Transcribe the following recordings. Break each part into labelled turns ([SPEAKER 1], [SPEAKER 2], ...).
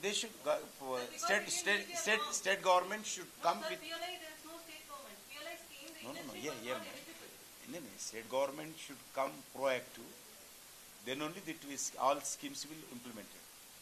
[SPEAKER 1] they should, go- for state, state, state, state government should come
[SPEAKER 2] Sir,
[SPEAKER 1] with,
[SPEAKER 2] PLI, there is no state government. PLI scheme, the
[SPEAKER 1] no, no, no,
[SPEAKER 2] industry
[SPEAKER 1] yeah,
[SPEAKER 2] was
[SPEAKER 1] yeah,
[SPEAKER 2] not
[SPEAKER 1] ma'am.
[SPEAKER 2] eligible.
[SPEAKER 1] No, no, state government should come proactive, then only that is, all schemes will implemented.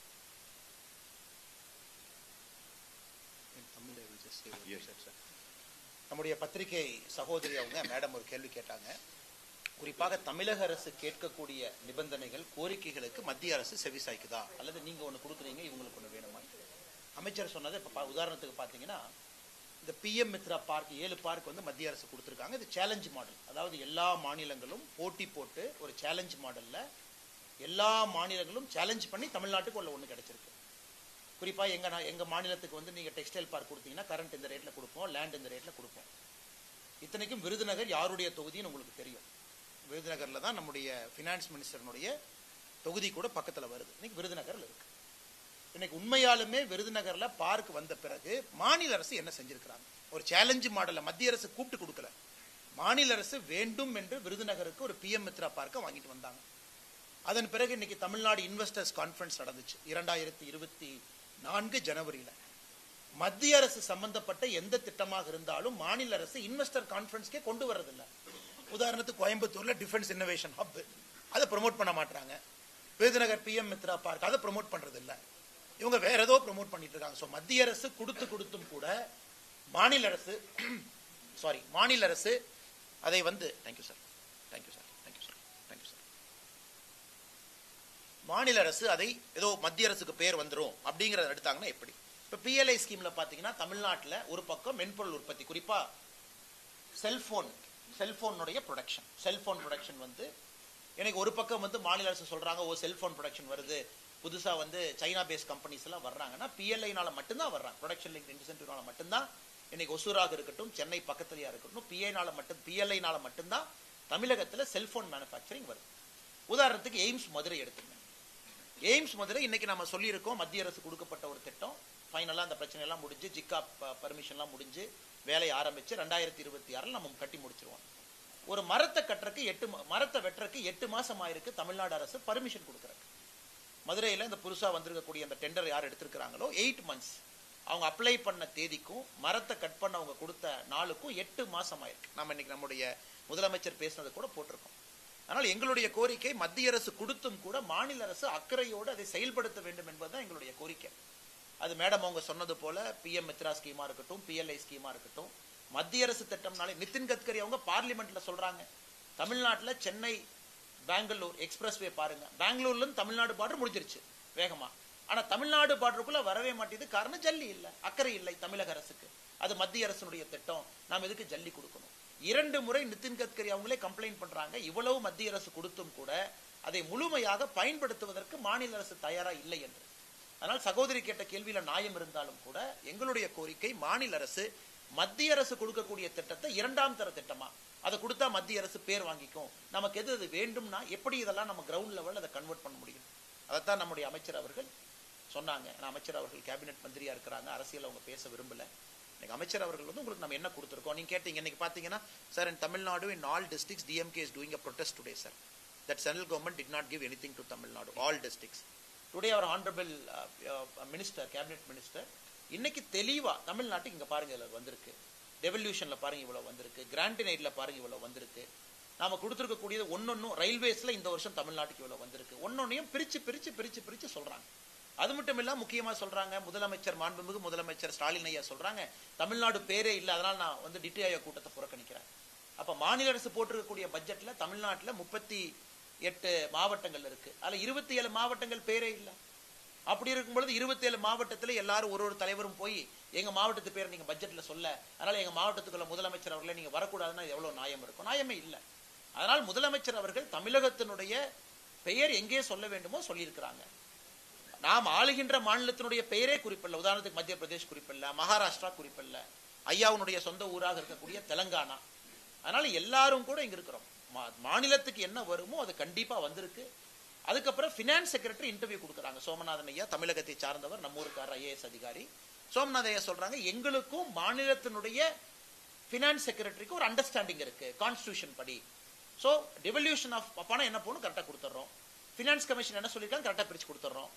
[SPEAKER 3] In Tamil, I will just say what you
[SPEAKER 1] Yes.
[SPEAKER 3] said, sir. நம்முடைய பத்திரிகை சகோதரி அவங்க madam ஒரு கேள்வி கேட்டாங்க குறிப்பாக தமிழக அரசு கேட்கக்கூடிய நிபந்தனைகள் கோரிக்கைகளுக்கு மத்திய அரசு செவிசாய்க்குதா அல்லது நீங்க ஒண்ணு கொடுக்குறீங்க இவங்களுக்கு ஒண்ணு வேணுமா அமைச்சர் சொன்னது இப்ப பா- உதாரணத்துக்கு பாத்தீங்கன்னா இந்த பிஎம் மித்ரா பார்க் ஏழு பார்க் வந்து மத்திய அரசு கொடுத்துருக்காங்க இது சேலஞ்ச் மாடல் அதாவது எல்லா மாநிலங்களும் போட்டி போட்டு ஒரு சேலஞ்ச் மாடல்ல எல்லா மாநிலங்களும் சேலஞ்ச் பண்ணி தமிழ்நாட்டுக்கு உள்ள ஒன்று கிடைச்சிருக்கு குறிப்பா எங்க நா- எங்க மாநிலத்துக்கு வந்து நீங்க டெக்ஸ்டைல் பார்க் கொடுத்தீங்கன்னா கரண்ட் இந்த ரேட்ல கொடுப்போம் லேண்ட் இந்த ரேட்ல கொடுப்போம் இத்தனைக்கும் விருதுநகர் யாருடைய தொகுதின்னு உங்களுக்கு தெரியும் விருதுநகர்ல தான் நம்முடைய ஃபினான்ஸ் மினிஸ்டர்னுடைய தொகுதி கூட பக்கத்துல வருது இன்னைக்கு விருதுநகர்ல இருக்கு இன்னைக்கு உண்மையாலுமே விருதுநகர்ல பார்க் வந்த பிறகு மாநில அரசு என்ன செஞ்சிருக்கிறாங்க ஒரு சேலஞ்சு மாடல்ல மத்திய அரசு கூப்பிட்டு கொடுக்கல மாநில அரசு வேண்டும் என்று விருதுநகருக்கு ஒரு பிஎம் மித்ரா பார்க்க வாங்கிட்டு வந்தாங்க அதன் பிறகு இன்னைக்கு தமிழ்நாடு இன்வெஸ்டர்ஸ் கான்ஃபரன்ஸ் நடந்துச்சு இரண்டாயிரத்தி இருபத்தி நான்கு ஜனவரியில மத்திய அரசு சம்பந்தப்பட்ட எந்த திட்டமாக இருந்தாலும் மாநில அரசு இன்வெஸ்டர் கான்ஃபரன்ஸ்க்கே கொண்டு வர்றதில்ல உதாரணத்துக்கு கோயம்புத்தூர்ல டிஃபென்ஸ் இன்னோவேஷன் ஹப் அதை ப்ரோமோட் பண்ண மாட்டாங்க விருதுநகர் பிஎம் மித்ரா பார்க் அதை ப்ரோமோட் பண்றது இல்ல இவங்க வேற ஏதோ ப்ரோமோட் பண்ணிட்டு இருக்காங்க ஸோ மத்திய அரசு கொடுத்து கொடுத்தும் கூட மாநில அரசு சாரி மாநில அரசு அதை வந்து thank you sir thank you sir thank you sir thank you sir மாநில அரசு அதை ஏதோ மத்திய அரசுக்கு பேர் வந்துரும் அப்படிங்கறத எடுத்தாங்கன்னா எப்படி இப்ப பிஎல்ஐ ஸ்கீம்ல பாத்தீங்கன்னா தமிழ்நாட்டுல ஒரு பக்கம் மென்பொருள் உற்பத்தி குறிப்பா செல்போன் செல்போனுடைய ப்ரொடக்ஷன் செல்போன் ப்ரொடக்ஷன் வந்து எனக்கு ஒரு பக்கம் வந்து மாநில அரசு சொல்றாங்க ஓ செல்போன் ப்ரொடக்ஷன் வருது புதுசா வந்து சைனா பேஸ் கம்பெனிஸ் எல்லாம் வர்றாங்கன்னா பிஎல்ஐனால மட்டும்தான் வர்றாங்க ப்ரொடக்ஷன் லிங்க் இன்சென்டிவ்னால மட்டும்தான் இன்னைக்கு ஒசூராக இருக்கட்டும் சென்னை பக்கத்துலயா இருக்கட்டும் பிஐனால மட்டும் பிஎல்ஐனால மட்டும்தான் தமிழகத்துல செல்போன் மேனுஃபேக்சரிங் வருது உதாரணத்துக்கு எய்ம்ஸ் மதுரை எடுத்துங்க எய்ம்ஸ் மதுரை இன்னைக்கு நம்ம சொல்லியிருக்கோம் மத்திய அரசு கொடுக்கப்பட்ட ஒரு திட்டம் ஃபைனலாக அந்த பிரச்சனை எல்லாம் முடிஞ்சு ஜிக்கா பர்மிஷன்லாம் முடிஞ்சு வேலையை ஆரம்பிச்சு ரெண்டாயிரத்தி இருபத்தி ஆறில் நம்ம கட்டி முடிச்சிருவோம் ஒரு மரத்தை கட்டுறதுக்கு எட்டு மா- மரத்தை வெட்டுறதுக்கு எட்டு மாசம் ஆயிருக்கு தமிழ்நாடு அரசு பர்மிஷன் கொடுக்குறாங்க மதுரையில் இந்த புதுசா வந்திருக்கக்கூடிய அந்த டெண்டர் யார் எடுத்திருக்கிறாங்களோ எயிட் மந்த்ஸ் அவங்க அப்ளை பண்ண தேதிக்கும் மரத்தை கட் பண்ண அவங்க கொடுத்த நாளுக்கும் எட்டு மாசம் ஆயிருக்கு நம்ம இன்னைக்கு நம்முடைய முதலமைச்சர் பேசினது கூட போட்டிருக்கோம் அதனால் எங்களுடைய கோரிக்கை மத்திய அரசு கொடுத்தும் கூட மாநில அரசு அக்கறையோடு அதை செயல்படுத்த வேண்டும் என்பதுதான் எங்களுடைய கோரிக்கை அது மேடம் அவங்க சொன்னது போல பிஎம் மித்ரா ஸ்கீமா இருக்கட்டும் பிஎல்ஐ ஸ்கீமா இருக்கட்டும் மத்திய அரசு திட்டம்னாலே நிதின் கட்கரி அவங்க பார்லிமெண்ட்ல சொல்றாங்க தமிழ்நாட்டுல சென்னை பெங்களூர் எக்ஸ்பிரஸ்வே பாருங்க பெங்களூர்ல இருந்து தமிழ்நாடு பார்டர் முடிஞ்சிருச்சு வேகமா ஆனா தமிழ்நாடு பார்டருக்குள்ள வரவே மாட்டேது காரணம் ஜல்லி இல்ல அக்கறை இல்லை தமிழக அரசுக்கு அது மத்திய அரசினுடைய திட்டம் நாம் எதுக்கு ஜல்லி கொடுக்கணும் இரண்டு முறை நிதின் கட்கரி அவங்களே கம்ப்ளைண்ட் பண்றாங்க இவ்வளவு மத்திய அரசு கொடுத்தும் கூட அதை முழுமையாக பயன்படுத்துவதற்கு மாநில அரசு தயாரா இல்லை என்று அதனால் சகோதரி கேட்ட கேள்வியில நியாயம் இருந்தாலும் கூட எங்களுடைய கோரிக்கை மாநில அரசு மத்திய அரசு கொடுக்கக்கூடிய திட்டத்தை இரண்டாம் தர திட்டமா அதை கொடுத்தா மத்திய அரசு பேர் வாங்கிக்கும் நமக்கு எது அது வேண்டும்னா எப்படி இதெல்லாம் நம்ம கிரவுண்ட் லெவல்ல அதை கன்வெர்ட் பண்ண முடியும் அதைத்தான் நம்முடைய அமைச்சர் அவர்கள் சொன்னாங்க ஏன்னா அமைச்சர் அவர்கள் கேபினெட் மந்திரியா இருக்கிறாங்க அரசியல் அவங்க பேச விரும்பல இன்னைக்கு அமைச்சர் அவர்கள் வந்து உங்களுக்கு நம்ம என்ன கொடுத்துருக்கோம் நீங்க கேட்டீங்க இன்னைக்கு பாத்தீங்கன்னா sir in Tamil Nadu in all districts DMK is doing a protest today sir that central government did not give anything to Tamil Nadu, all districts. Today our honorable uh, uh, minister, cabinet minister, இன்னைக்கு தெளிவா தமிழ்நாட்டுக்கு இங்க பாருங்க இதுல வந்திருக்கு டெவல்யூஷன்ல பாருங்க இவ்வளவு வந்திருக்கு கிராண்ட் எய்ட்ல பாருங்க இவ்வளவு வந்திருக்கு நாம கொடுத்துருக்கக்கூடியது ஒன்னொன்னும் ரயில்வேஸ்ல இந்த வருஷம் தமிழ்நாட்டுக்கு இவ்வளவு வந்திருக்கு ஒன்னொன்னையும் பிரிச்சு பிரிச்சு பிரிச்சு பிரிச்சு சொல்றாங்க அது மட்டும் இல்ல முக்கியமா சொல்றாங்க முதலமைச்சர் மாண்புமிகு முதலமைச்சர் ஸ்டாலின் ஐயா சொல்றாங்க தமிழ்நாடு பேரே இல்ல அதனால நான் வந்து டிடி ஆயோக் கூட்டத்தை புறக்கணிக்கிறேன் அப்ப மாநில அரசு போட்டிருக்கக்கூடிய பட்ஜெட்ல தமிழ்நாட்டுல முப்பத்தி எட்டு மாவட்டங்கள் இருக்கு அதுல இருபத்தி ஏழு மாவட்டங்கள் பேரே இல்ல அப்படி இருக்கும் பொழுது இருபத்தி ஏழு மாவட்டத்துல எல்லாரும் ஒரு ஒரு தலைவரும் போய் எங்க மாவட்டத்து பேரை நீங்க பட்ஜெட்ல சொல்ல அதனால எங்க மாவட்டத்துக்குள்ள முதலமைச்சர் அவர்களே நீங்க வரக்கூடாதுன்னா எவ்வளவு நியாயம் இருக்கும் நியாயமே இல்ல அதனால் முதலமைச்சர் அவர்கள் தமிழகத்தினுடைய பெயர் எங்கே சொல்ல வேண்டுமோ சொல்லியிருக்கிறாங்க நாம் ஆளுகின்ற மாநிலத்தினுடைய பெயரே குறிப்பில்ல உதாரணத்துக்கு மத்திய பிரதேஷ் குறிப்பில்ல மகாராஷ்டிரா குறிப்பில்ல ஐயாவுடைய சொந்த ஊராக இருக்கக்கூடிய தெலங்கானா அதனால எல்லாரும் கூட இங்க இருக்கிறோம் மா- மாநிலத்துக்கு என்ன வருமோ அது கண்டிப்பா வந்திருக்கு அதுக்கப்புறம் பினான்ஸ் செக்ரட்டரி இன்டர்வியூ கொடுக்குறாங்க சோமநாதன் ஐயா தமிழகத்தை சார்ந்தவர் நம்ம ஊருக்கார ஐஏஎஸ் அதிகாரி சோமநாதன் ஐயா சொல்றாங்க எங்களுக்கும் மாநிலத்தினுடைய பினான்ஸ் செக்ரட்டரிக்கு ஒரு அண்டர்ஸ்டாண்டிங் இருக்கு கான்ஸ்டியூஷன் படி ஸோ டிவல்யூஷன் ஆஃப் பணம் என்ன போகணும் கரெக்டாக கொடுத்துட்றோம் ஃபினான்ஸ் கமிஷன் என்ன சொல்லியிருக்காங்க கரெக்டாக பிரிச்சு கொடுத்துட்றோம்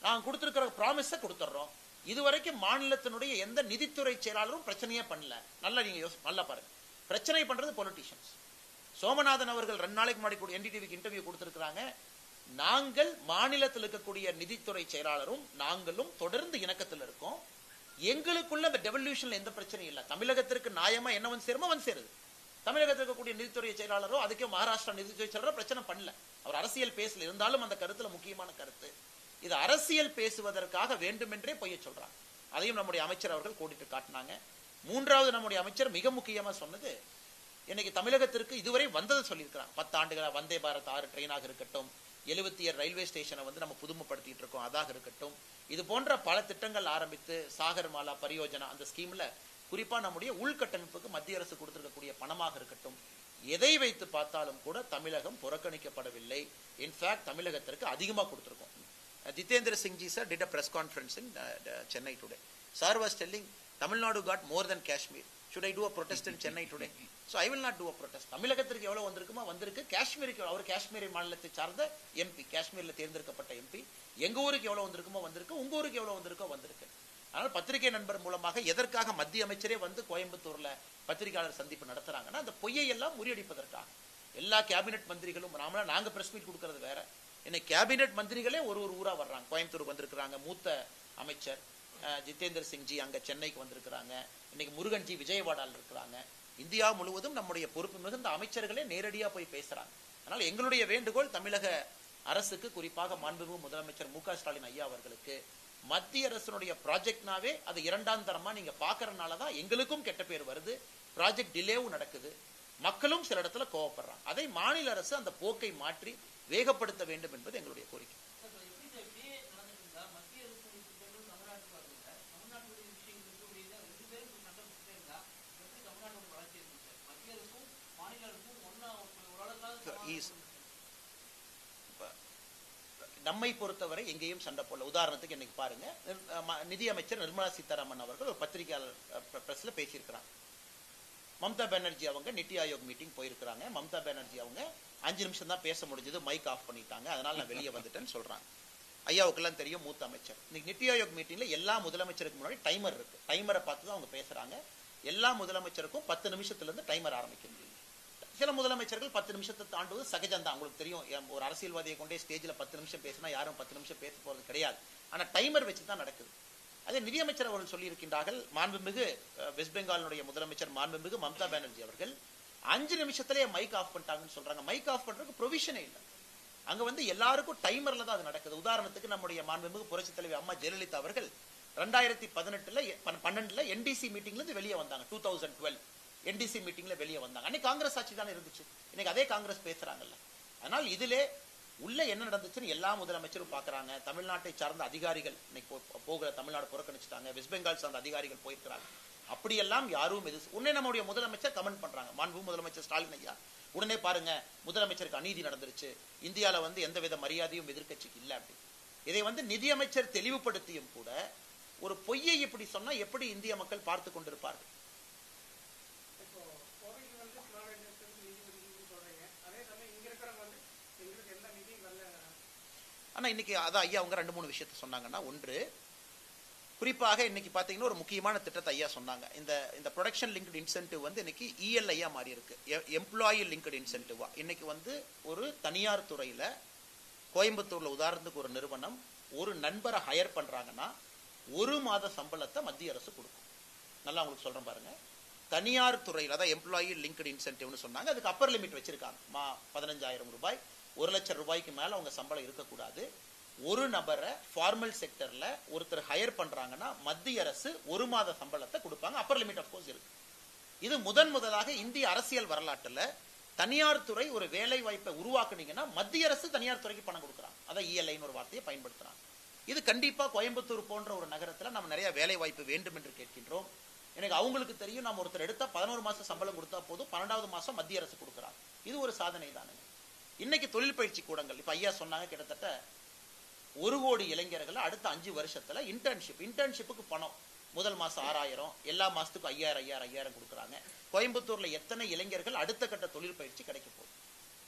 [SPEAKER 3] நாங்க கொடுத்திருக்கிற ப்ராமிஸை கொடுத்துட்றோம் இதுவரைக்கும் மாநிலத்தினுடைய எந்த நிதித்துறை செயலாளரும் பிரச்சனையே பண்ணல நல்லா நீங்க யோசி நல்லா பாருங்க பிரச்சனை பண்றது பொலிட்டிஷியன்ஸ் சோமநாதன் அவர்கள் ரெண்டு நாளைக்கு முன்னாடி கூட என்டிடிவிக்கு இன்டர்வியூ கொடுத்திருக்கிறாங்க நாங்கள் மாநிலத்தில் இருக்கக்கூடிய நிதித்துறை செயலாளரும் நாங்களும் தொடர்ந்து இணக்கத்தில் இருக்கோம் எங்களுக்குள்ள அந்த டெவல்யூஷன்ல எந்த பிரச்சனையும் இல்லை தமிழகத்திற்கு நியாயமா என்ன வந்து சேருமோ வந்து சேருது தமிழகத்தில் இருக்கக்கூடிய நிதித்துறை செயலாளரோ அதுக்கே மகாராஷ்டிரா நிதித்துறை செயலாளரோ பிரச்சனை பண்ணல அவர் அரசியல் பேசல இருந்தாலும் அந்த கருத்துல முக்கியமான கருத்து இது அரசியல் பேசுவதற்காக வேண்டுமென்றே பொய்ய சொல்றாங்க அதையும் நம்முடைய அமைச்சர் அவர்கள் கோடிட்டு காட்டினாங்க மூன்றாவது நம்முடைய அமைச்சர் மிக முக்கியமா சொன்னது இன்னைக்கு தமிழகத்திற்கு இதுவரை வந்ததை சொல்லியிருக்கிறாங்க பத்து ஆண்டுகளா வந்தே பாரத் ஆறு ட்ரெயினாக இருக்கட்டும் எழுபத்தி ஏழு ரயில்வே ஸ்டேஷனை வந்து நம்ம புதுமைப்படுத்திட்டு இருக்கோம் அதாக இருக்கட்டும் இது போன்ற பல திட்டங்கள் ஆரம்பித்து சாகர்மாலா பரியோஜனா அந்த ஸ்கீம்ல குறிப்பா நம்முடைய உள்கட்டமைப்புக்கு மத்திய அரசு கொடுத்திருக்கக்கூடிய பணமாக இருக்கட்டும் எதை வைத்து பார்த்தாலும் கூட தமிழகம் புறக்கணிக்கப்படவில்லை இன்ஃபேக்ட் தமிழகத்திற்கு அதிகமாக கொடுத்திருக்கோம் Jitendra Singhji sir did a press conference in Chennai today sir was telling Tamil Nadu got more then Kashmir should I do a protest in Chennai today? So I will not do a protest. தமிழகத்திற்கு எவ்வளவு வந்திருக்குமோ வந்திருக்கு காஷ்மீருக்கு அவர் காஷ்மீர் மாநிலத்தை சார்ந்த எம்பி காஷ்மீர்ல தேர்ந்தெடுக்கப்பட்ட எம்பி எங்க ஊருக்கு எவ்வளவு வந்திருக்குமோ வந்திருக்கு உங்க ஊருக்கு எவ்வளவு வந்திருக்கோ வந்திருக்கு அதனால் பத்திரிகை நண்பர் மூலமாக எதற்காக மத்திய அமைச்சரே வந்து கோயம்புத்தூர்ல பத்திரிகையாளர் சந்திப்பு நடத்துறாங்கன்னா அந்த பொய்யை எல்லாம் முறியடிப்பதற்காக எல்லா கேபினெட் மந்திரிகளும் நாமளா நாங்க பிரஸ் மீட் கொடுக்கறது வேற இன்னைக்கு கேபினெட் மந்திரிகளே ஒரு ஒரு ஊரா வர்றாங்க கோயம்புத்தூருக்கு வந்திருக்கிறாங்க மூத்த அமைச்சர் அஹ், ஜிதேந்திர சிங்ஜி அங்க சென்னைக்கு வந்திருக்கிறாங்க இன்னைக்கு முருகன்ஜி விஜயவாடால இருக்கிறாங்க இந்தியா முழுவதும் நம்முடைய பொறுப்பு மிகுந்த அமைச்சர்களே நேரடியா போய் பேசுறாங்க அதனால எங்களுடைய வேண்டுகோள் தமிழக அரசுக்கு குறிப்பாக மாண்புமிகு முதலமைச்சர் மு க ஸ்டாலின் ஐயா அவர்களுக்கு மத்திய அரசினுடைய ப்ராஜெக்ட்னாவே அது இரண்டாம் தரமா நீங்க பாக்குறதுனால தான் எங்களுக்கும் கெட்ட பேர் வருது ப்ராஜெக்ட் டிலேவும் நடக்குது மக்களும் சில இடத்துல கோவப்படுறாங்க அதை மாநில அரசு அந்த போக்கை மாற்றி வேகப்படுத்த வேண்டும் என்பது எங்களுடைய கோரிக்கை Is- இப்ப நம்மை பொறுத்தவரை எங்கேயும் சண்டை போடல உதாரணத்துக்கு இன்னைக்கு பாருங்க நிர்- ம- நிதியமைச்சர் நிர்மலா சீதாராமன் அவர்கள் ஒரு பத்திரிகையாளர் பிரஸ்ல பேசியிருக்கிறாங்க மம்தா பானர்ஜி அவங்க நித்தி ஆயோக் மீட்டிங் போயிருக்கிறாங்க மம்தா பானர்ஜி அவங்க அஞ்சு நிமிஷம் தான் பேச முடிஞ்சது மைக் ஆஃப் பண்ணிட்டாங்க அதனால நான் வெளியே வந்துட்டேன்னு சொல்றாங்க ஐயாவுக்கெல்லாம் தெரியும் மூத்த அமைச்சர் இன்னைக்கு நித்தி ஆயோக் மீட்டிங்ல எல்லா முதலமைச்சருக்கு முன்னாடி டைமர் இருக்கு டைமரை பார்த்து தான் அவங்க பேசுறாங்க எல்லா முதலமைச்சருக்கும் பத்து நிமிஷத்துல இருந்து டைமர் ஆரம்பிக்க முடியும் சில முதலமைச்சர்கள் பத்து நிமிஷத்தை தாண்டுவது சகஜம் தான் உங்களுக்கு தெரியும் எம் ஒரு அரசியல்வாதியை கொண்டே ஸ்டேஜ்ல பத்து நிமிஷம் பேசினா யாரும் பத்து நிமிஷம் பேச போறது கிடையாது ஆனா டைமர் வச்சு தான் நடக்குது அதே நிதியமைச்சர் அவர்கள் சொல்லியிருக்கின்றார்கள் மாண்புமிகு அஹ், வெஸ்ட் பெங்காலினுடைய முதலமைச்சர் மாண்புமிகு மம்தா பானர்ஜி அவர்கள் அஞ்சு நிமிஷத்திலேயே மைக் ஆஃப் பண்ணிட்டாங்கன்னு சொல்றாங்க மைக் ஆஃப் பண்றதுக்கு ப்ரொவிஷனே இல்லை அங்க வந்து எல்லாருக்கும் டைமர்ல தான் அது நடக்குது உதாரணத்துக்கு நம்முடைய மாண்புமிகு புரட்சி தலைவி அம்மா ஜெயலலிதா அவர்கள் ரெண்டாயிரத்தி பதினெட்டுல பன்னெண்டுல என்டிசி மீட்டிங்ல இருந்து வெளியே வந்தாங்க டூ தௌசண்ட் டுவெல் என்டிசி மீட்டிங்ல வெளியே வந்தாங்க அன்னைக்கு காங்கிரஸ் ஆட்சி தானே இருந்துச்சு இன்னைக்கு அதே காங்கிரஸ் பேசுறாங்கல்ல அதனால் இதிலே உள்ள என்ன நடந்துச்சுன்னு எல்லா முதலமைச்சரும் பாக்குறாங்க தமிழ்நாட்டை சார்ந்த அதிகாரிகள் இன்னைக்கு போ- போகிற தமிழ்நாடு புறக்கணிச்சுட்டாங்க வெஸ்ட் பெங்கால் சார்ந்த அதிகாரிகள் போயிருக்கிறாங்க அப்படியெல்லாம் யாரும் எது உடனே நம்முடைய முதலமைச்சர் கமெண்ட் பண்றாங்க மாண்பு முதலமைச்சர் ஸ்டாலின் ஐயா உடனே பாருங்க முதலமைச்சருக்கு அநீதி நடந்துருச்சு இந்தியால வந்து எந்தவித மரியாதையும் எதிர்க்கட்சிக்கு இல்ல அப்படி இதை வந்து நிதியமைச்சர் தெளிவுபடுத்தியும் கூட ஒரு பொய்யை இப்படி சொன்னா எப்படி இந்திய மக்கள் பார்த்து கொண்டிருப்பார்கள்
[SPEAKER 4] இப்போ கோவைக்கு வந்து பிளான் நிதி ஒதுக்கீடுன்னு சொல்றீங்க அதே சமயம் இங்க இருக்கிறவங்க வந்து எங்களுக்கு எந்த நிதியும் வரல
[SPEAKER 3] ஆனா இன்னைக்கு அதான் ஐயா அவங்க ரெண்டு மூணு விஷயத்த சொன்னாங்கன்னா ஒன்று குறிப்பாக இன்னைக்கு பாத்தீங்கன்னா ஒரு முக்கியமான திட்டத்தை ஐயா சொன்னாங்க இந்த இந்த ப்ரொடக்ஷன் லிங்க்டு இன்சென்டிவ் வந்து இன்னைக்கு இஎல்ஐயா மாறி இருக்கு எம்ப்ளாயி லிங்க்டு இன்சென்டிவா இன்னைக்கு வந்து ஒரு தனியார் துறையில கோயம்புத்தூர்ல உதாரணத்துக்கு ஒரு நிறுவனம் ஒரு நண்பரை ஹையர் பண்றாங்கன்னா ஒரு மாத சம்பளத்தை மத்திய அரசு கொடுக்கும் நல்லா உங்களுக்கு சொல்றேன் பாருங்க தனியார் துறையில் அதான் எம்ப்ளாயி லிங்க்டு இன்சென்டிவ்னு சொன்னாங்க அதுக்கு அப்பர் லிமிட் வச்சிருக்காங்க மா பதினஞ்சாயிரம் ரூபாய் ஒரு லட்சம் ரூபாய்க்கு மேல அவங்க சம்பளம் இருக்கக்கூடாது ஒரு நபரை ஃபார்மல் செக்டர்ல ஒருத்தர் ஹையர் பண்றாங்கன்னா மத்திய அரசு ஒரு மாத சம்பளத்தை கொடுப்பாங்க அப்பர் லிமிட் ஆஃப் கோர்ஸ் இருக்கு இது முதன் முதலாக இந்திய அரசியல் வரலாற்றுல தனியார் துறை ஒரு வேலை வாய்ப்பை உருவாக்குனீங்கன்னா மத்திய அரசு தனியார் துறைக்கு பணம் கொடுக்குறாங்க அதான் இஎல்ஐன்னு ஒரு வார்த்தையை பயன்படுத்துறாங்க இது கண்டிப்பா கோயம்புத்தூர் போன்ற ஒரு நகரத்துல நம்ம நிறைய வேலை வாய்ப்பு வேண்டும் என்று கேட்கின்றோம் எனக்கு அவங்களுக்கு தெரியும் நம்ம ஒருத்தர் எடுத்தா பதினோரு மாசம் சம்பளம் கொடுத்தா போதும் பன்னெண்டாவது மாசம் மத்திய அரசு கொடுக்குறாங்க இது ஒரு சாதனை தானுங்க இன்னைக்கு தொழில் பயிற்சி கூடங்கள் இப்ப ஐயா சொன்னாங்க கிட்டத்தட்ட ஒரு கோடி இளைஞர்களை அடுத்த அஞ்சு வருஷத்துல இன்டர்ன்ஷிப் இன்டர்ன்ஷிப்புக்கு பணம் முதல் மாசம் ஆறாயிரம் எல்லா மாசத்துக்கும் ஐயாயிரம் ஐயாயிரம் ஐயாயிரம் கொடுக்குறாங்க கோயம்புத்தூர்ல எத்தனை இளைஞர்கள் அடுத்த கட்ட தொழில் பயிற்சி கிடைக்க போகுது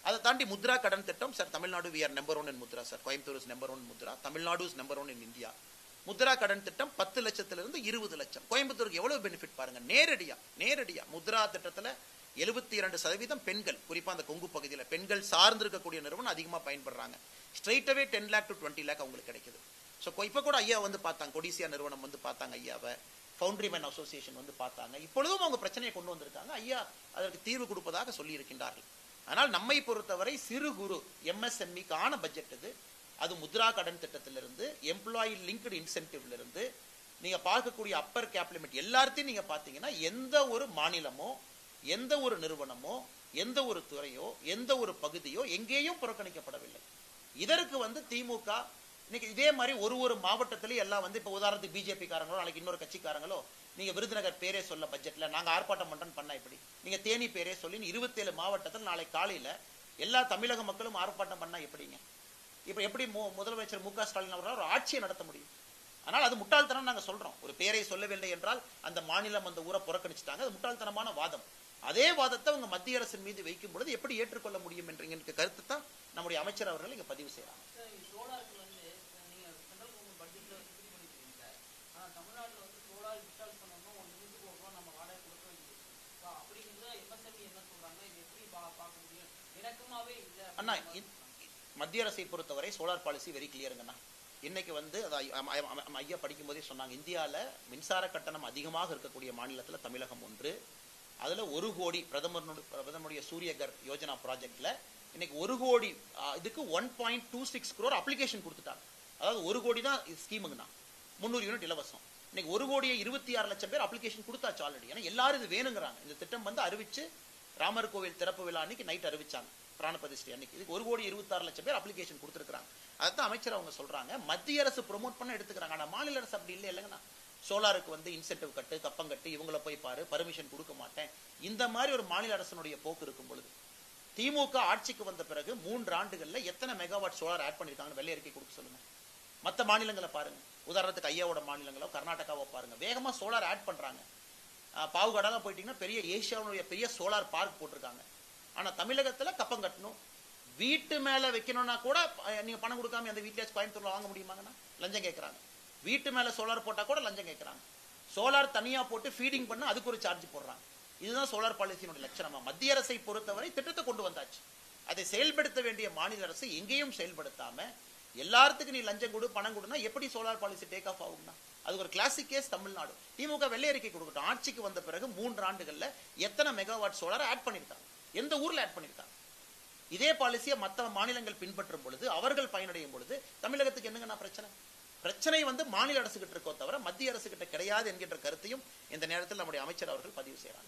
[SPEAKER 3] அதை தாண்டி முத்ரா கடன் திட்டம் sir Tamil Nadu we are number one in Mudra sir Coimbatore is number one Mudra Tamil Nadu is number one in India Mudra கடன் திட்டம் பத்து லட்சத்திலிருந்து இருபது லட்சம் கோயம்புத்தூருக்கு எவ்வளவு பெனிஃபிட் பாருங்க நேரடியா நேரடியா முத்ரா திட்டத்துல எழுபத்தி இரண்டு சதவீதம் பெண்கள் குறிப்பா அந்த கொங்கு பகுதியில் பெண்கள் சார்ந்து இருக்கக்கூடிய நிறுவனம் அதிகமா பயன்படுறாங்க ஸ்ட்ரைட்டாவே ten lakh to twenty lakh அவங்களுக்கு கிடைக்குது ஸோ இப்போ கூட ஐயா வந்து பார்த்தாங்க கொடிசியா நிறுவனம் வந்து பார்த்தாங்க ஐயாவை ஃபவுண்டரி மேன் அசோசியேஷன் வந்து பார்த்தாங்க இப்பொழுதும் அவங்க பிரச்சனையை கொண்டு வந்திருக்காங்க ஐயா அதற்கு தீர்வு கொடுப்பதாக சொல்லி இருக்கின்றார்கள் ஆனால் நம்மை பொறுத்தவரை சிறு குறு எம்எஸ்எம்இக்கான பட்ஜெட் இது அது முத்ரா கடன் திட்டத்திலிருந்து எம்ப்ளாயி லிங்க்டு இன்சென்டிவ்ல இருந்து நீங்க பார்க்கக்கூடிய அப்பர் கேப் லிமிட் எல்லாத்தையும் நீங்க பார்த்தீங்கன்னா எந்த ஒரு மாநிலமோ எந்த ஒரு நிறுவனமோ எந்த ஒரு துறையோ எந்த ஒரு பகுதியோ எங்கேயும் புறக்கணிக்கப்படவில்லை இதற்கு வந்து திமுக இன்னைக்கு இதே மாதிரி ஒரு ஒரு மாவட்டத்திலயும் எல்லாம் வந்து இப்ப உதாரணத்துக்கு பிஜேபி காரங்களோ நாளைக்கு இன்னொரு கட்சிக்காரங்களோ நீங்க விருதுநகர் பேரே சொல்ல பட்ஜெட்ல நாங்க ஆர்ப்பாட்டம் பண்றோம்னு பண்ணா இப்படி நீங்க தேனி பேரே சொல்லி இருபத்தேழு மாவட்டத்தில் நாளை காலையில எல்லா தமிழக மக்களும் ஆர்ப்பாட்டம் பண்ணா எப்படிங்க இப்ப எப்படி மு- முதலமைச்சர் மு க ஸ்டாலின் அவர்களால் ஒரு ஆட்சியை நடத்த முடியும் ஆனால் அது முட்டாள்தனம் நாங்க சொல்றோம் ஒரு பேரை சொல்லவில்லை என்றால் அந்த மாநிலம் அந்த ஊரை புறக்கணிச்சிட்டாங்க அது முட்டாள்தனமான வாதம் அதே வாதத்தை அவங்க மத்திய அரசின் மீது வைக்கும் பொழுது எப்படி ஏற்றுக்கொள்ள முடியும் என்ற எங்களுக்கு கருத்து தான் நம்முடைய அமைச்சர் அவர்கள் இங்க பதிவு செய்யறாங்க
[SPEAKER 5] சார் இங்க சோலாருக்கு வந்து நீங்க சென்ட்ரல் கவர்மெண்ட் பட்ஜெட்ல வந்து ஃப்ரீ பண்ணிருக்கீங்க சார் ஆனா தமிழ்நாட்டுல வந்து சோலார் இன்ஸ்டால் பண்ணணும்னா ஒன் நிமிஷத்துக்கு ஒரு ரூபா நம்ம வாடகை கொடுக்க வேண்டியது ஸோ அப்படிங்கிறத எம்எஸ்எம்இ என்ன சொல்றாங்க இது எப்படி பா பார்க்க முடியும் இணக்கமாவே இல்லை
[SPEAKER 3] அண்ணா இ- மத்திய அரசை பொறுத்தவரை சோலார் பாலிசி வெரி கிளியருங்கண்ணா இன்னைக்கு வந்து அது ஐ- அம்- அம்- அம்- ஐயா படிக்கும் போதே சொன்னாங்க இந்தியால மின்சார கட்டணம் அதிகமாக இருக்கக்கூடிய மாநிலத்துல தமிழகம் ஒன்று அதுல ஒரு கோடி பிரதமருடைய பிரதமருடைய சூரியகர் யோஜனா ப்ராஜெக்ட்ல இன்னைக்கு ஒரு கோடி ஆ, இதுக்கு one point two six crore application கொடுத்துட்டாங்க அதாவது ஒரு கோடி தான் ஸ்கீமுங்கண்ணா முந்நூறு யூனிட் இலவசம் இன்னைக்கு ஒரு கோடியே இருபத்தி ஆறு லட்சம் பேர் அப்ளிகேஷன் கொடுத்தாச்சு ஆல்ரெடி ஏன்னா எல்லாரும் இது வேணுங்கிறாங்க இந்த திட்டம் வந்து அறிவிச்சு ராமர் கோவில் திறப்பு விழா அன்னைக்கு நைட் அறிவிச்சாங்க பிராண பிரதிஷ்டை அன்னைக்கு இதுக்கு ஒரு கோடி இருபத்தாறு லட்சம் பேர் அப்ளிகேஷன் கொடுத்துருக்காங்க அதுதான் அமைச்சர் அவங்க சொல்றாங்க மத்திய அரசு ப்ரோமோட் பண்ண எடுத்துக்கிறாங்க ஆனா மாநில அரசு அப்படி இல்லை இல்லைங்கண்ணா சோலாருக்கு வந்து இன்சென்டிவ் கட்டு கப்பம் கட்டு இவங்கள போய் பாரு பர்மிஷன் கொடுக்க மாட்டேன் இந்த மாதிரி ஒரு மாநில அரசனுடைய போக்கு இருக்கும் பொழுது திமுக ஆட்சிக்கு வந்த பிறகு மூன்று ஆண்டுகள்ல எத்தனை மெகாவாட் சோலார் ஆட் பண்ணிருக்காங்கன்னு வெள்ளை அறிக்கை கொடுக்க சொல்லுங்க மத்த மாநிலங்களை பாருங்க உதாரணத்துக்கு ஐயாவோட மாநிலங்களோ கர்நாடகாவோ பாருங்க வேகமா சோலார் ஆட் பண்றாங்க ஆஹ் பாவுகாடெல்லாம் போயிட்டீங்கன்னா பெரிய ஏசியாவுடைய பெரிய சோலார் பார்க் போட்டிருக்காங்க ஆனா தமிழகத்துல கப்பம் கட்டணும் வீட்டு மேல வைக்கணும்னா கூட அஹ், நீங்க பணம் கொடுக்காம அந்த வீட்லயாச்சும் கோயம்புத்தூர்ல வாங்க முடியுமாங்கண்ணா லஞ்சம் கேட்கறாங்க வீட்டு மேல சோலார் போட்டா கூட லஞ்சம் கேட்கறாங்க சோலார் தனியா போட்டு ஃபீடிங் பண்ண அதுக்கு ஒரு சார்ஜ் போடுறாங்க இதுதான் சோலார் பாலிசியினுடைய லட்சணமா மத்திய அரசை பொறுத்தவரை திட்டத்தை கொண்டு வந்தாச்சு அதை செயல்படுத்த வேண்டிய மாநில அரசு எங்கேயும் செயல்படுத்தாம எல்லாத்துக்கும் நீ லஞ்சம் கொடு பணம் கொடுனா எப்படி சோலார் பாலிசி டேக் ஆஃப் ஆகும்னா அது ஒரு கிளாசிக் கேஸ் தமிழ்நாடு திமுக வெள்ளை அறிக்கை கொடுக்கட்டும் ஆட்சிக்கு வந்த பிறகு மூன்று ஆண்டுகள்ல எத்தனை மெகாவாட் சோலார் ஆட் பண்ணிருக்காங்க எந்த ஊர்ல ஆட் பண்ணிருக்காங்க இதே பாலிசியை மற்ற மாநிலங்கள் பின்பற்றும் பொழுது அவர்கள் பயனடையும் பொழுது தமிழகத்துக்கு என்னங்கண்ணா பிரச்சனை பிரச்சனை வந்து மாநில அரசு கிட்ட இருக்கோ தவிர மத்திய அரசு கிட்ட கிடையாது என்கின்ற கருத்தையும் இந்த நேரத்தில் நம்முடைய அமைச்சர் அவர்கள் பதிவு செய்யறாங்க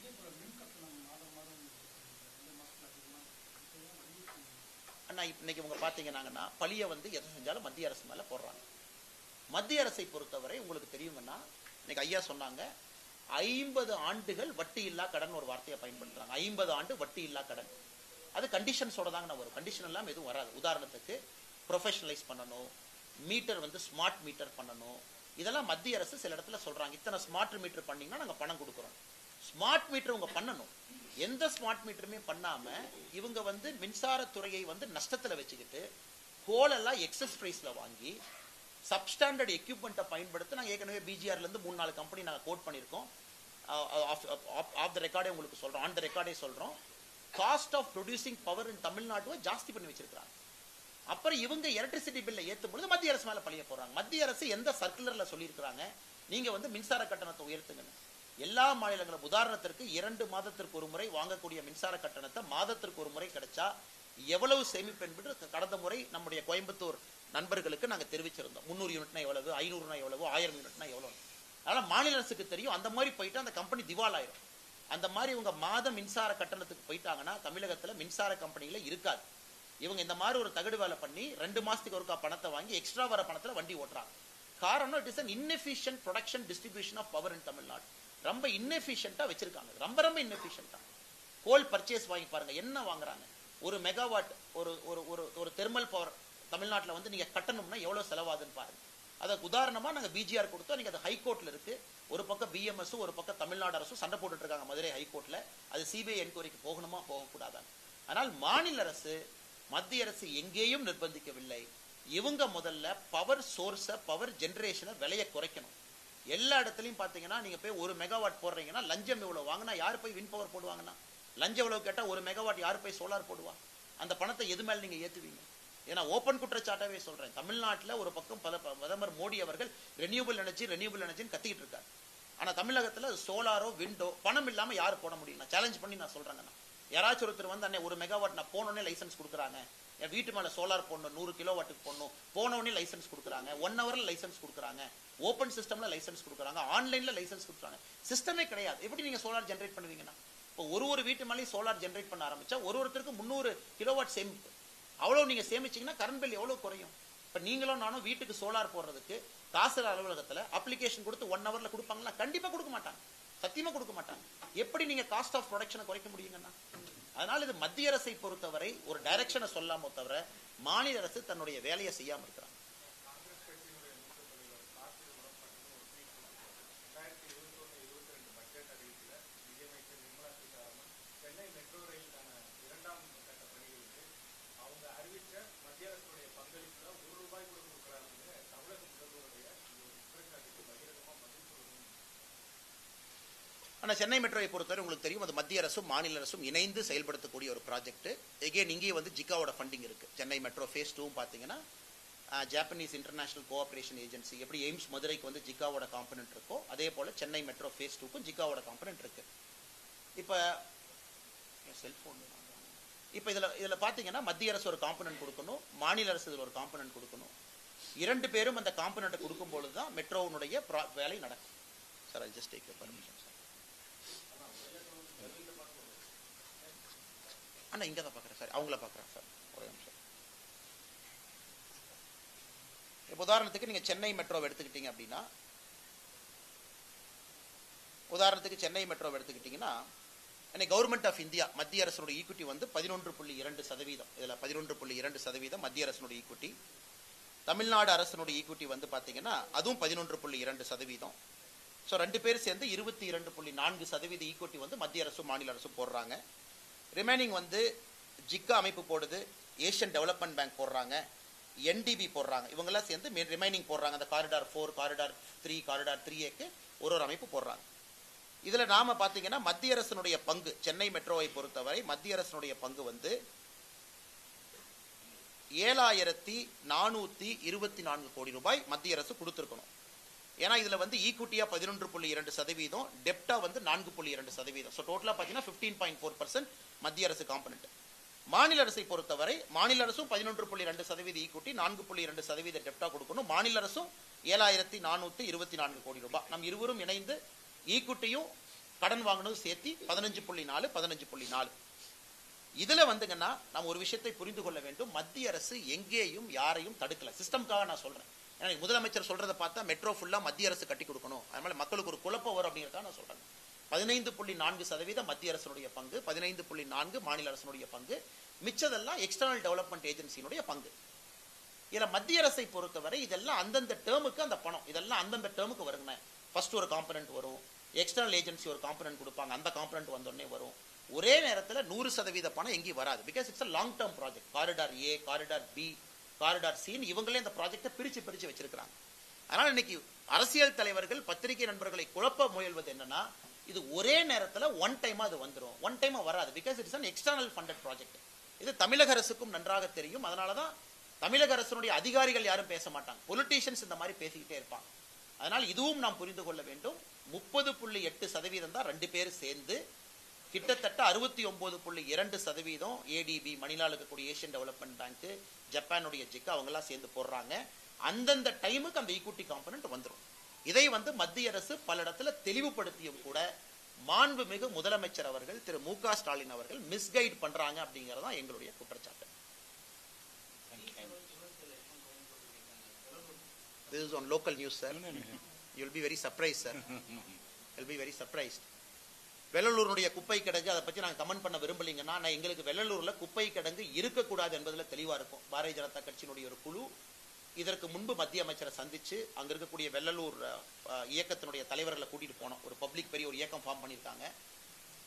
[SPEAKER 3] அண்ணா இப்ப இன்னைக்கு உங்க பாத்தீங்கன்னாங்கன்னா பழிய வந்து எதை செஞ்சாலும் மத்திய அரசு மேல போடுறாங்க மத்திய அரசை பொறுத்தவரை உங்களுக்கு தெரியுங்கன்னா இன்னைக்கு ஐயா சொன்னாங்க ஐம்பது ஆண்டுகள் வட்டி இல்லா கடன் ஒரு வார்த்தையை பயன்படுத்துறாங்க ஐம்பது ஆண்டு வட்டி இல்லா கடன் அது கண்டிஷன்ஸோட தாங்க நான் வரும் கண்டிஷன் எல்லாம் எதுவும் வராது உதாரணத்துக்கு ப்ரொஃபஷனலைஸ் பண்ணணும் மீட்டர் வந்து ஸ்மார்ட் மீட்டர் பண்ணணும் இதெல்லாம் மத்திய அரசு சில இடத்துல சொல்றாங்க இத்தனை ஸ்மார்ட் மீட்டர் பண்ணீங்கன்னா நாங்க பணம் கொடுக்குறோம் ஸ்மார்ட் மீட்டர் உங்க பண்ணணும் எந்த ஸ்மார்ட் மீட்டருமே பண்ணாம இவங்க வந்து மின்சாரத்துறையை வந்து நஷ்டத்துல வச்சுக்கிட்டு கோல் எல்லாம் எக்ஸஸ் பிரைஸ்ல வாங்கி சப்ஸ்டாண்டர்ட் எக்யூப்மெண்ட்டை பயன்படுத்தி நாங்கள் ஏற்கனவே பிஜிஆர்ல இருந்து மூணு நாலு கம்பெனி நாங்கள் கோட் பண்ணியிருக்கோம் ஆஃப் த ரெக்கார்டே உங்களுக்கு சொல்றோம் ஆன் த ரெக்கார்டே சொல்றோம் cost of producing power in தமிழ்நாட்டுவை ஜாஸ்தி பண்ணி வச்சிருக்காங்க அப்புறம் இவங்க எலக்ட்ரிசிட்டி பில்லை ஏத்தும் பொழுது மத்திய அரசு மேல பழிய போறாங்க மத்திய அரசு எந்த சர்க்குலர்ல சொல்லியிருக்கிறாங்க நீங்க வந்து மின்சார கட்டணத்தை உயர்த்துங்கன்னு எல்லா மாநிலங்களும் உதாரணத்திற்கு இரண்டு மாதத்திற்கு ஒரு முறை வாங்கக்கூடிய மின்சார கட்டணத்தை மாதத்திற்கு ஒரு முறை கிடைச்சா எவ்வளவு சேமிப்பு என்பது கடந்த முறை நம்முடைய கோயம்புத்தூர் நண்பர்களுக்கு நாங்க தெரிவிச்சிருந்தோம் முந்நூறு யூனிட்னா எவ்வளவு ஐநூறுனா எவ்வளவு ஆயிரம் யூனிட்னா எவ்வளவு அதனால மாநில அரசுக்கு தெரியும் அந்த மாதிரி போயிட்டு அந்த கம்பெனி திவால் ஆயிரும் அந்த மாதிரி இவங்க மாத மின்சார கட்டணத்துக்கு போயிட்டாங்கன்னா தமிழகத்துல மின்சார கம்பெனிகள இருக்காது இவங்க இந்த மாதிரி ஒரு தகடு வேலை பண்ணி ரெண்டு மாசத்துக்கு ஒருக்கா பணத்தை வாங்கி எக்ஸ்ட்ரா வர பணத்துல வண்டி ஓட்டுறாங்க காரணம் it is an inefficient production distribution of power in Tamil Nadu ரொம்ப இன்னெஃபிஷியண்டா வச்சிருக்காங்க ரொம்ப ரொம்ப இன்னெஃபிஷியண்டா கோல் பர்ச்சேஸ் வாங்கி பாருங்க என்ன வாங்குறாங்க ஒரு மெகாவாட் ஒரு ஒரு ஒரு ஒரு தெர்மல் பவர் தமிழ்நாட்டுல வந்து நீங்க கட்டணும்னா எவ்வளவு செலவாகுதுன்னு பாருங்க அதுக்கு உதாரணமா நாங்க பிஜிஆர் கொடுத்தோம் நீங்க அது ஹைகோர்ட்ல இருக்கு ஒரு பக்கம் பிஎம்எஸ் ஒரு பக்கம் தமிழ்நாடு அரசும் சண்டை போட்டுட்டு இருக்காங்க மதுரை ஹைகோர்ட்ல அது சிபிஐ என்கொயரிக்கு போகணுமா போகக்கூடாதா ஆனால் மாநில அரசு மத்திய அரசு எங்கேயும் நிர்பந்திக்கவில்லை இவங்க முதல்ல பவர் சோர்ஸை பவர் ஜெனரேஷனை விலையை குறைக்கணும் எல்லா இடத்துலையும் பார்த்தீங்கன்னா நீங்க போய் ஒரு மெகாவாட் போடுறீங்கன்னா லஞ்சம் இவ்வளவு வாங்கினா யார் போய் வின் பவர் போடுவாங்கன்னா லஞ்சம் எவ்வளவு கேட்டா ஒரு மெகாவாட் யார் போய் சோலார் போடுவா அந்த பணத்தை எது மேல நீங்க ஏத்துவீங்க ஏன்னா ஓப்பன் குற்றச்சாட்டாவே சொல்றேன் தமிழ்நாட்டுல ஒரு பக்கம் பல ப- பிரதமர் மோடி அவர்கள் ரெனியூபிள் எனர்ஜி ரெனியூபிள் எனர்ஜின்னு கத்திக்கிட்டு இருக்காரு ஆனா தமிழகத்துல சோலாரோ விண்டோ பணம் இல்லாம யாரு போட முடியும் நான் சேலஞ்ச் பண்ணி நான் சொல்றேங்க நான் யாராச்சும் ஒருத்தர் வந்து அண்ணே ஒரு மெகாவாட் நான் போனோடனே லைசன்ஸ் கொடுக்குறாங்க என் வீட்டு மேல சோலார் போடணும் நூறு கிலோ வாட்டுக்கு போடணும் போனோடனே லைசன்ஸ் கொடுக்குறாங்க ஒன் ஹவர்ல லைசன்ஸ் கொடுக்குறாங்க ஓப்பன் சிஸ்டம்ல லைசன்ஸ் கொடுக்குறாங்க ஆன்லைன்ல லைசன்ஸ் கொடுக்குறாங்க சிஸ்டமே கிடையாது எப்படி நீங்க சோலார் ஜென்ரேட் பண்ணுவீங்கன்னா இப்போ ஒரு ஒரு வீட்டு மேலேயும் சோலார் ஜென்ரேட் பண்ண ஆரம்பிச்சா ஒரு ஒருத்தருக்கு முந்நூறு கிலோவாட் சேமிப்பு அவ்வளவு நீங்க சேமிச்சீங்கன்னா கரண்ட் பில் எவ்வளவு குறையும் இப்ப நீங்களும் நானும் வீட்டுக்கு சோலார் போடுறதுக்கு தாசில்தார் அலுவலகத்துல அப்ளிகேஷன் கொடுத்து ஒன் ஹவர்ல கொடுப்பாங்களா கண்டிப்பா கொடுக்க மாட்டாங்க சத்தியமா கொடுக்க மாட்டாங்க எப்படி நீங்க காஸ்ட் ஆஃப் ப்ரொடக்ஷனை குறைக்க முடியுங்கன்னா அதனால இது மத்திய அரசை பொறுத்தவரை ஒரு டைரக்ஷனை சொல்லாமோ தவிர மாநில அரசு தன்னுடைய வேலையை செய்யாம இருக்கிறாங்க
[SPEAKER 4] ரெண்டாயிரத்தி இருபத்தொன்னு இருபத்தி ரெண்டு பட்ஜெட் அறிவிப்புல நிதியமைச்சர் நிர்மலா சீதாராமன் சென்னை மெட்ரோ ரயிலுக்கான இரண்டாம் கட்ட பணிகளுக்கு அவங்க அறிவிச்ச மத்திய அரசுடைய பங்களிப்புல ஒரு ரூபாய் கூட கொடுக்குறாங்கன்னு தமிழக முதல்வருடைய இந்த ஒரு குற்றச்சாட்டுக்கு பகிரங்கமா பதில் சொல்லணும்
[SPEAKER 3] ஆனா சென்னை மெட்ரோவை பொறுத்தவரை உங்களுக்கு தெரியும் அது மத்திய அரசும் மாநில அரசும் இணைந்து செயல்படுத்தக்கூடிய ஒரு ப்ராஜெக்ட் எகேன் இங்கேயே வந்து ஜிக்காவோட ஃபண்டிங் இருக்கு சென்னை மெட்ரோ ஃபேஸ் டூவும் பார்த்தீங்கன்னா ஜாப்பனீஸ் இன்டர்நேஷனல் கோஆபரேஷன் ஏஜென்சி எப்படி எய்ம்ஸ் மதுரைக்கு வந்து ஜிக்காவோட காம்பனன்ட் இருக்கோ அதே போல சென்னை மெட்ரோ ஃபேஸ் டூக்கும் ஜிக்காவோட காம்பனன்ட் இருக்கு இப்போ செல்போன் இப்போ இதுல இதுல பாத்தீங்கன்னா மத்திய அரசு ஒரு காம்பனன்ட் கொடுக்கணும் மாநில அரசு இதுல ஒரு காம்பனன்ட் கொடுக்கணும் இரண்டு பேரும் அந்த காம்பனண்ட்டை கொடுக்கும் பொழுது தான் மெட்ரோவுடைய ப்ரா- வேலை நடக்கும் sir I just take permission sir அண்ணா இங்க தான் பார்க்குறேன் சார் அவங்கள பார்க்குறேன் சார் ஒரே நிமிஷம் இப்போ உதாரணத்துக்கு நீங்க சென்னை மெட்ரோவை எடுத்துக்கிட்டீங்க அப்படின்னா உதாரணத்துக்கு சென்னை மெட்ரோவை எடுத்துக்கிட்டீங்கன்னா இன்னைக்கு கவர்மெண்ட் ஆஃப் இந்தியா மத்திய அரசோட ஈக்குட்டி வந்து பதினொன்று புள்ளி இரண்டு சதவீதம் இதுல பதினொன்று புள்ளி இரண்டு சதவீதம் மத்திய அரசோட ஈக்குட்டி தமிழ்நாடு அரசனுடைய ஈக்குட்டி வந்து பாத்தீங்கன்னா அதுவும் பதினொன்று புள்ளி இரண்டு சதவீதம் ஸோ ரெண்டு பேரும் சேர்ந்து இருபத்தி இரண்டு புள்ளி நான்கு சதவீத ஈக்குட்டி வந்து மத்திய அரசும் மாநில அரசும் போடுறாங்க ரிமைனிங் வந்து ஜிக்கா அமைப்பு போடுது ஏஷியன் டெவலப்மெண்ட் பேங்க் போடுறாங்க என்டிபி போடுறாங்க இவங்கெல்லாம் சேர்ந்து ரிமைனிங் போடுறாங்க அந்த corridor four corridor three corridor three ஏக்கு ஒரு ஒரு அமைப்பு போடுறாங்க இதுல நாம பாத்தீங்கன்னா மத்திய அரசனுடைய பங்கு சென்னை மெட்ரோவை பொறுத்தவரை மத்திய அரசனுடைய பங்கு வந்து ஏழாயிரத்தி நானூத்தி இருபத்தி நான்கு கோடி ரூபாய் மத்திய அரசு கொடுத்திருக்கணும் ஏன்னா இதுல வந்து ஈக்குட்டியா பதினொன்று புள்ளி இரண்டு சதவீதம் டெப்டா வந்து நான்கு புள்ளி இரண்டு சதவீதம் ஸோ டோட்டலா பாத்தீங்கன்னா பிப்டீன் பாயிண்ட் ஃபோர் பர்சன்ட் மத்திய அரசு காம்பனண்ட் மாநில அரசை பொறுத்தவரை மாநில அரசும் பதினொன்று புள்ளி ரெண்டு சதவீத ஈக்குட்டி நான்கு புள்ளி இரண்டு சதவீத டெப்டா கொடுக்கணும் மாநில அரசும் ஏழாயிரத்தி நானூத்தி இருபத்தி நான்கு கோடி ரூபாய் நம் இருவரும் இணைந்து ஈக்குட்டியும் கடன் வாங்கினதும் சேர்த்து பதினஞ்சு புள்ளி நாலு பதினஞ்சு புள்ளி நாலு இதுல வந்துங்கன்னா நாம் ஒரு விஷயத்தை புரிந்து கொள்ள வேண்டும் மத்திய அரசு எங்கேயும் யாரையும் தடுக்கல சிஸ்டம்காக நான் சொல்றேன் ஏன்னா இன்னைக்கு முதலமைச்சர் சொல்றதை பார்த்தா மெட்ரோ ஃபுல்லா மத்திய அரசு கட்டி கொடுக்கணும் அதனால மக்களுக்கு ஒரு குழப்பம் வரும் அப்படிங்கறதுக்காக நான் சொல்றேன் பதினைந்து புள்ளி நான்கு சதவீதம் மத்திய அரசனுடைய பங்கு பதினைந்து புள்ளி நான்கு மாநில அரசனுடைய பங்கு மிச்சதெல்லாம் எக்ஸ்டர்னல் டெவலப்மெண்ட் ஏஜென்சியினுடைய பங்கு இதுல மத்திய அரசை பொறுத்தவரை இதெல்லாம் அந்தந்த டேர்முக்கு அந்த பணம் இதெல்லாம் அந்தந்த டேர்முக்கு வருங்க ஃபர்ஸ்ட் ஒரு காம்பனன்ட் வரும் எக்ஸ்டர்னல் ஏஜென்சி ஒரு காம்பனன்ட் கொடுப்பாங்க அந்த காம்பனன்ட் வந்தோடனே வரும் ஒரே நேரத்துல நூறு சதவீத பணம் எங்கேயும் வராது because it's long term project corridor A corridor B corridor சின்னு இவங்களே இந்த ப்ராஜெக்ட்டை பிரிச்சு பிரிச்சு வச்சிருக்காங்க அதனால இன்னைக்கு அரசியல் தலைவர்கள் பத்திரிகை நண்பர்களை குழப்ப முயல்வது என்னன்னா இது ஒரே நேரத்துல ஒன் டைமா அது வந்துரும் ஒன் டைமா வராது because it's an external funded project இது தமிழக அரசுக்கும் நன்றாக தெரியும் அதனாலதான் தமிழக அரசனுடைய அதிகாரிகள் யாரும் பேச மாட்டாங்க பொலிட்டீஷியன்ஸ் இந்த மாதிரி பேசிக்கிட்டே இருப்பாங்க அதனால் இதுவும் நாம் புரிந்து கொள்ள வேண்டும் முப்பது புள்ளி எட்டு சதவீதம் தான் ரெண்டு பேரும் சேர்ந்து கிட்டத்தட்ட அறுபத்தி ஒன்பது புள்ளி இரண்டு சதவீதம் ஏடிபி மணிலால் இருக்கக்கூடிய ஏஷியன் டெவலப்மெண்ட் பேங்க் ஜப்பானுடைய ஜிக்கு அவங்கெல்லாம் சேர்ந்து போடுறாங்க அந்தந்த டைமுக்கு அந்த ஈக்குட்டி காம்பனன்ட் வந்துடும் இதை வந்து மத்திய அரசு பல இடத்துல தெளிவுபடுத்தியும் கூட மாண்புமிகு முதலமைச்சர் அவர்கள் திரு மு க ஸ்டாலின் அவர்கள் மிஸ்கைட் பண்றாங்க அப்படிங்கறது தான் எங்களுடைய குற்றச்சாட்டு This is on local news, sir. You'll be very surprised, sir. You'll be very surprised. வெள்ளலூருடைய குப்பை கிடங்கு அதை பத்தி நாங்க கமெண்ட் பண்ண விரும்பலீங்கன்னா நான் எங்களுக்கு வெள்ளலூர்ல குப்பை கிடங்கு இருக்கக்கூடாது என்பதுல தெளிவா இருக்கும் பாரதிய ஜனதா கட்சியினுடைய ஒரு குழு இதற்கு முன்பு மத்திய அமைச்சரை சந்திச்சு அங்க இருக்கக்கூடிய வெள்ளலூர் அஹ், இயக்கத்தினுடைய தலைவர்களை கூட்டிட்டு போனோம் ஒரு பப்ளிக் பெரிய ஒரு இயக்கம் ஃபார்ம் பண்ணியிருக்காங்க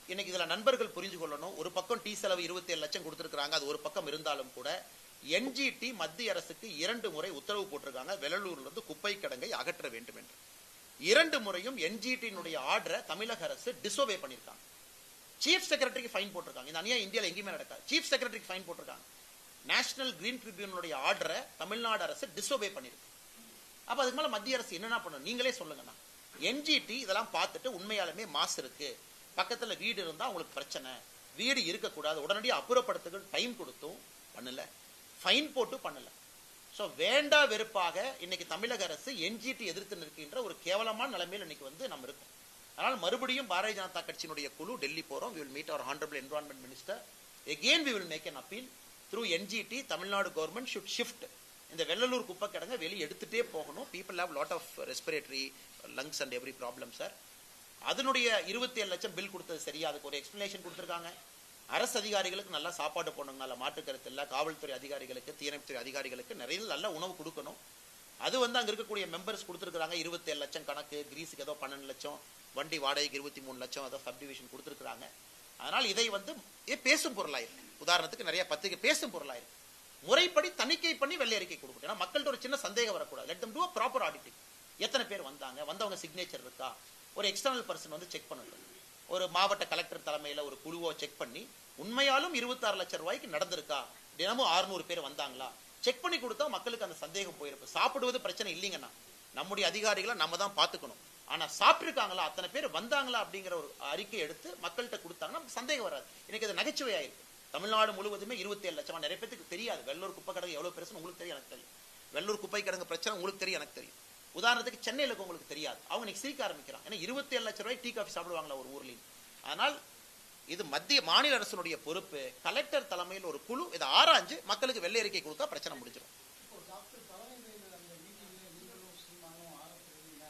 [SPEAKER 3] இன்னைக்கு இதுல நண்பர்கள் புரிஞ்சு கொள்ளணும் ஒரு பக்கம் டீ செலவு இருபத்தி ஏழு லட்சம் கொடுத்திருக்காங்க அது ஒரு பக்கம் இருந்தாலும் கூட என்ஜிடி மத்திய அரசுக்கு இரண்டு முறை உத்தரவு போட்டிருக்காங்க வெள்ளலூர்ல இருந்து குப்பை கிடங்கை அகற்ற வேண்டும் என்று இரண்டு முறையும் என்ஜிடியினுடைய ஆர்டரை தமிழக அரசு டிசோவே பண்ணியிருக்காங்க சீஃப் செக்ரட்டரிக்கு ஃபைன் போட்டிருக்காங்க இந்த அநியாயம் இந்தியாவில் எங்கேயுமே நடக்காது சீஃப் செக்ரட்டரிக்கு ஃபைன் போட்டிருக்காங்க நேஷனல் கிரீன் ட்ரிபியூனுடைய ஆர்டரை தமிழ்நாடு அரசு டிசோவே பண்ணிருக்கு அப்ப அதுக்கு மேல மத்திய அரசு என்னென்ன பண்ணணும் நீங்களே சொல்லுங்கண்ணா என்ஜிடி இதெல்லாம் பார்த்துட்டு உண்மையாலுமே மாசு இருக்கு பக்கத்துல வீடு இருந்தா உங்களுக்கு பிரச்சனை வீடு இருக்கக்கூடாது உடனடியாக அப்புறப்படுத்துக்கு டைம் கொடுத்தும் பண்ணல ஃபைன் போட்டு பண்ணல ஸோ வேண்டா வெறுப்பாக இன்னைக்கு தமிழக அரசு என்ஜிடி எதிர்த்து நிற்கின்ற ஒரு கேவலமான நிலைமையில் இன்னைக்கு வந்து நம்ம இருக்கோம் அதனால் மறுபடியும் பாரதிய ஜனதா கட்சியினுடைய குழு டெல்லி போறோம் we will meet our honorable environment minister again we will make an appeal through NGT Tamil Nadu government should shift இந்த வெள்ளலூர் குப்பை கிடங்க வெளியே எடுத்துட்டே போகணும் people have lot of respiratory lungs and every problem sir அதனுடைய இருபத்தி ஏழு லட்சம் பில் கொடுத்தது சரியா அதுக்கு ஒரு எக்ஸ்பிளனேஷன் கொடுத்துருக்காங்க அரசு அதிகாரிகளுக்கு நல்லா சாப்பாடு போடணும் நல்ல மாற்று கருத்து இல்லை காவல்துறை அதிகாரிகளுக்கு தீயணைப்புத்துறை அதிகாரிகளுக்கு நிறைய நல்ல உணவு கொடுக்கணும் அது வந்து அங்க இருக்கக்கூடிய மெம்பர்ஸ் கொடுத்துருக்காங்க இருபத்தி ஏழு லட்சம் கணக்கு கிரீஸுக்கு ஏதோ பன்னெண்டு லட்சம் வண்டி வாடகைக்கு இருபத்தி மூணு லட்சம் ஏதோ சப்டிவிஷன் கொடுத்துருக்காங்க அதனால் இதை வந்து ஏ பேசும் பொருளாயிருக்கு உதாரணத்துக்கு நிறைய பத்திரிகை பேசும் பொருளாயிருக்கு முறைப்படி தணிக்கை பண்ணி வெள்ளை அறிக்கை கொடுக்கணும் ஏன்னா மக்கள்கிட்ட ஒரு சின்ன சந்தேகம் வரக்கூடாது let them do proper auditing எத்தனை பேர் வந்தாங்க வந்தவங்க சிக்னேச்சர் இருக்கா ஒரு எக்ஸ்டர்னல் பர்சன் வந்து செக் பண்ணட்டும் ஒரு மாவட்ட கலெக்டர் தலைமையில ஒரு குழுவை செக் பண்ணி உண்மையாலும் இருபத்தாறு லட்சம் ரூபாய்க்கு நடந்திருக்கா தினமும் 600 பேர் வந்தாங்களா செக் பண்ணி கொடுத்தா மக்களுக்கு அந்த சந்தேகம் போயிருக்கும் சாப்பிடுவது பிரச்சனை இல்லைங்கண்ணா நம்முடைய அதிகாரிகளை நம்ம தான் பார்த்துக்கணும் ஆனா சாப்பிட்டுருக்காங்களா அத்தனை பேர் வந்தாங்களா அப்படிங்கிற ஒரு அறிக்கை எடுத்து மக்கள்கிட்ட கொடுத்தாங்கன்னா நமக்கு சந்தேகம் வராது இன்னைக்கு அது நகைச்சுவையாயிருக்கு தமிழ்நாடு முழுவதுமே இருபத்தி ஏழு லட்சமா நிறைய பேருக்கு தெரியாது வெள்ளூர் குப்பை கிடங்கு எவ்வளவு பெருசுன்னு உங்களுக்கு தெரியும் எனக்கு தெரியும் வெள்ளூர் குப்பை கிடங்கு பிரச்சனை உங்களுக்கு தெரியும் எனக்கு தெரியும் உதாரணத்துக்கு சென்னையில் இருக்கவங்களுக்கு தெரியாது அவங்க இன்னைக்கு சிரிக்க ஆரம்பிக்கிறாங்க ஏன்னா இருபத்தி ஏழு லட்சம் ரூபாய் டீ காஃபி சாப்பிடுவாங்களா ஒரு ஊர்லயும் ஆனால் இது மத்திய மாநில அரசினுடைய பொறுப்பு கலெக்டர் தலைமையில் ஒரு குழு இதை ஆராய்ஞ்சு மக்களுக்கு வெள்ளை அறிக்கை கொடுத்தா பிரச்சனை முடிஞ்சிடும்
[SPEAKER 6] இப்போ டாக்டர் பழனிவேலு அந்த மீட்டிங்ல நீங்களும் சீமானும் ஆரம்பிச்சிருக்கீங்க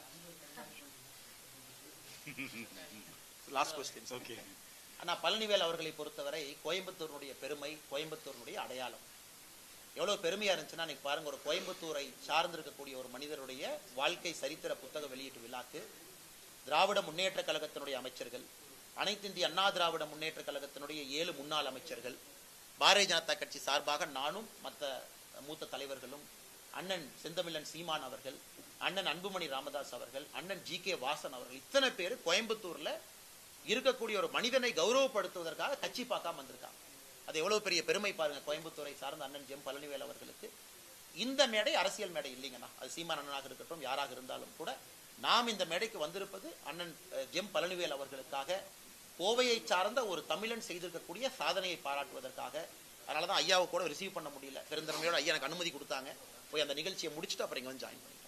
[SPEAKER 6] அந்த
[SPEAKER 3] லாஸ்ட் கொஸ்டின்
[SPEAKER 1] ஓகே
[SPEAKER 3] ஆனா பழனிவேல் அவர்களை பொறுத்தவரை கோயம்புத்தூருடைய பெருமை கோயம்புத்தூருடைய அடையாளம் எவ்வளவு பெருமையா இருந்துச்சுன்னா இன்னைக்கு பாருங்க ஒரு கோயம்புத்தூரை சார்ந்திருக்கக்கூடிய ஒரு மனிதருடைய வாழ்க்கை சரித்திர புத்தக வெளியீட்டு விழாக்கு திராவிட முன்னேற்ற கழகத்தினுடைய அமைச்சர்கள் அனைத்து இந்திய அண்ணா திராவிட முன்னேற்ற கழகத்தினுடைய ஏழு முன்னாள் அமைச்சர்கள் பாரதிய ஜனதா கட்சி சார்பாக நானும் மற்ற மூத்த தலைவர்களும் அண்ணன் செந்தமிழன் சீமான் அவர்கள் அண்ணன் அன்புமணி ராமதாஸ் அவர்கள் அண்ணன் ஜி கே வாசன் அவர்கள் இத்தனை பேர் கோயம்புத்தூர்ல இருக்கக்கூடிய ஒரு மனிதனை கௌரவப்படுத்துவதற்காக கட்சி பார்க்காம வந்திருக்காங்க அது எவ்வளவு பெரிய பெருமை பாருங்க கோயம்புத்தூரை சார்ந்த அண்ணன் ஜெம் பழனிவேல் அவர்களுக்கு இந்த மேடை அரசியல் மேடை இல்லைங்கண்ணா அது சீமான் அண்ணனாக இருக்கட்டும் யாராக இருந்தாலும் கூட நாம் இந்த மேடைக்கு வந்திருப்பது அண்ணன் அஹ், ஜெம் பழனிவேல் அவர்களுக்காக கோவையை சார்ந்த ஒரு தமிழன் செய்திருக்கக்கூடிய சாதனையை பாராட்டுவதற்காக அதனால தான் ஐயாவை கூட ரிசீவ் பண்ண முடியல பெருந்தன்மையோட ஐயா எனக்கு அனுமதி கொடுத்தாங்க போய் அந்த நிகழ்ச்சியை முடிச்சுட்டு அப்புறம் இங்க வந்து ஜாயின் பண்ணி